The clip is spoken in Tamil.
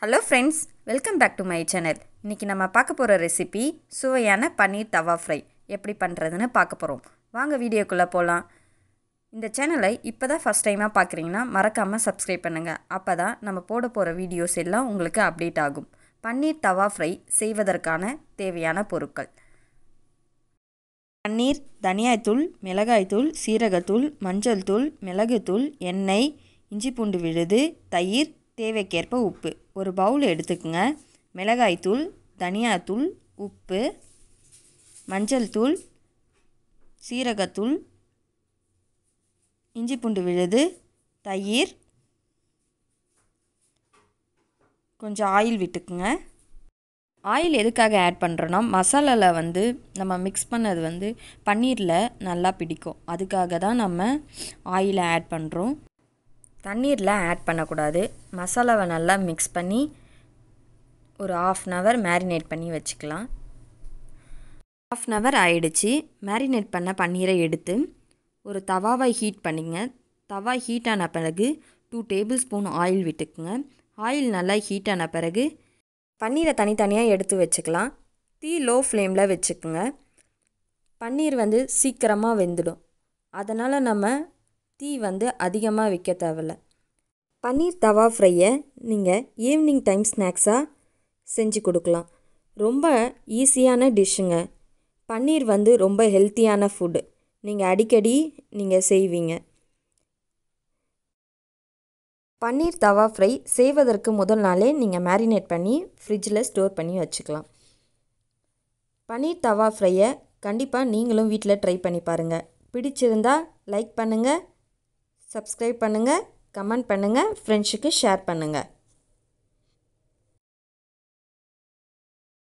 hello friends welcome back to my channel இன்றைக்கி நம்ம பார்க்க போகிற ரெசிபி சுவையான பன்னீர் தவா ஃப்ரை எப்படி பண்ணுறதுன்னு பார்க்க போகிறோம் வாங்க வீடியோக்குள்ளே போகலாம் இந்த சேனலை இப்போ தான் ஃபஸ்ட் டைமாக பார்க்குறீங்கன்னா மறக்காமல் சப்ஸ்கிரைப் பண்ணுங்கள் அப்போ தான் நம்ம போட போகிற வீடியோஸ் எல்லாம் உங்களுக்கு அப்டேட் ஆகும் பன்னீர் தவா ஃப்ரை செய்வதற்கான தேவையான பொருட்கள் பன்னீர் தனியாய்த்தூள் மிளகாய்த்தூள் சீரகத்தூள் மஞ்சள் தூள் மிளகுத்தூள் எண்ணெய் இஞ்சி பூண்டு விழுது தயிர் தேவைக்கேற்ப உப்பு ஒரு பவுல் எடுத்துக்கோங்க மிளகாய்த்தூள் தனியாத்தூள் உப்பு மஞ்சள் தூள் சீரகத்தூள் இஞ்சி பூண்டு விழுது தயிர் கொஞ்சம் ஆயில் விட்டுக்குங்க ஆயில் எதுக்காக ஆட் பண்ணுறோன்னா மசாலாவில் வந்து நம்ம மிக்ஸ் பண்ணது வந்து பன்னீரில் நல்லா பிடிக்கும் அதுக்காக தான் நம்ம ஆயிலை ஆட் பண்ணுறோம் தண்ணீரில் ஆட் பண்ணக்கூடாது மசாலாவை நல்லா மிக்ஸ் பண்ணி ஒரு ஆஃப் அன் ஹவர் மேரினேட் பண்ணி வச்சுக்கலாம் ஆஃப் அன் ஹவர் ஆயிடுச்சு மேரினேட் பண்ண பன்னீரை எடுத்து ஒரு தவாவை ஹீட் பண்ணிங்க தவா ஹீட் ஆன பிறகு டூ டேபிள் ஸ்பூன் ஆயில் விட்டுக்குங்க ஆயில் நல்லா ஹீட் ஆன பிறகு பன்னீரை தனித்தனியாக எடுத்து வச்சுக்கலாம் தீ லோ ஃப்ளேமில் வச்சுக்குங்க பன்னீர் வந்து சீக்கிரமாக வெந்துடும் அதனால் நம்ம தீ வந்து அதிகமாக வைக்க தேவையில்ல பன்னீர் தவா ஃப்ரையை நீங்கள் ஈவினிங் டைம் ஸ்நாக்ஸாக செஞ்சு கொடுக்கலாம் ரொம்ப ஈஸியான டிஷ்ஷுங்க பன்னீர் வந்து ரொம்ப ஹெல்த்தியான ஃபுட்டு நீங்கள் அடிக்கடி நீங்கள் செய்வீங்க பன்னீர் தவா ஃப்ரை செய்வதற்கு முதல் நாளே நீங்கள் மேரினேட் பண்ணி ஃப்ரிட்ஜில் ஸ்டோர் பண்ணி வச்சுக்கலாம் பன்னீர் தவா ஃப்ரையை கண்டிப்பாக நீங்களும் வீட்டில் ட்ரை பண்ணி பாருங்கள் பிடிச்சிருந்தா லைக் பண்ணுங்கள் சப்ஸ்கிரைப் பண்ணுங்கள் கமெண்ட் பண்ணுங்கள் ஃப்ரெண்ட்ஸுக்கு ஷேர் பண்ணுங்கள்